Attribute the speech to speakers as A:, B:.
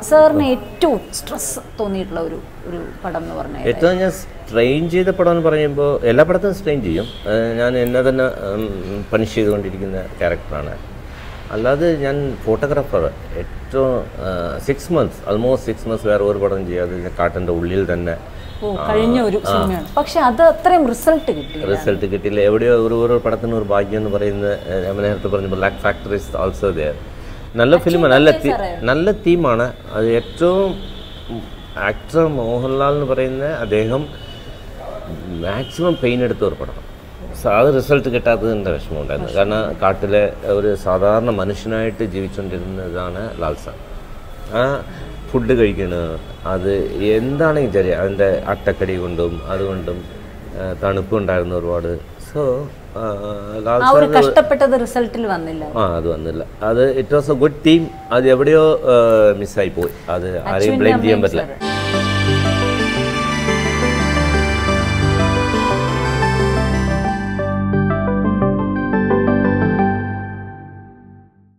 A: സാറിന് ഏറ്റവും സ്ട്രെസ് തോന്നിയിട്ടുള്ള ഒരു ഒരു പടം എന്ന് പറഞ്ഞാൽ
B: ഏറ്റവും ഞാൻ സ്ട്രെയിൻ ചെയ്ത പടം എന്ന് പറയുമ്പോൾ എല്ലാ പടത്തും സ്ട്രെയിൻ ചെയ്യും ഏഹ് ഞാൻ എന്നെ തന്നെ പണിഷ് ചെയ്തുകൊണ്ടിരിക്കുന്ന ക്യാരക്ടറാണ് അല്ലാതെ ഞാൻ ഫോട്ടോഗ്രാഫർ ഏറ്റവും six months almost six months വേറെ ഒരു പടം ചെയ്യാതെ ഞാൻ കാട്ടിൻ്റെ ഉള്ളിൽ തന്നെ
A: ഓ കഴിഞ്ഞ ഒരു സിനിമയാണ് പക്ഷെ അത് അത്രയും റിസൾട്ട് കിട്ടി
B: റിസൾട്ട് കിട്ടിയില്ല എവിടെയോ ഒരു ഓരോ പടത്തിന് ഒരു ഭാഗ്യം എന്ന് പറയുന്ന ഏഹ്, ഞാൻ നേരത്തെ പറഞ്ഞ black factory is also there നല്ല ഫിലിമാണ് നല്ല തീ- നല്ല തീമാണ് അത് ഏറ്റവും ആക്ടർ മോഹൻലാൽ എന്ന് പറയുന്ന അദ്ദേഹം മാക്സിമം പെയിൻ എടുത്ത ഒരു പടം സോ അത് റിസൾട്ട് കിട്ടാത്തതിൻ്റെ വിഷമമുണ്ടായിരുന്നു കാരണം കാട്ടിലെ ഒരു സാധാരണ മനുഷ്യനായിട്ട് ജീവിച്ചുകൊണ്ടിരുന്നതാണ് ലാൽ സാർ ആ ഫുഡ് കഴിക്കുന്നത് അത് എന്താണെങ്കിൽ ശരി അതിൻ്റെ അട്ടക്കടി കൊണ്ടും അതുകൊണ്ടും ആ, തണുപ്പുണ്ടായിരുന്നു ഒരുപാട് സോ ലാൽ
A: ആ ഒരു
B: സാർ
A: കഷ്ടപ്പെട്ടത് റിസൾട്ടിൽ വന്നില്ല
B: ആ അത് വന്നില്ല അത് it was a good team അത് എവിടെയോ മിസ്സായി പോയി അത് ആരെയും ബ്ലെയിം ചെയ്യാൻ പറ്റില്ല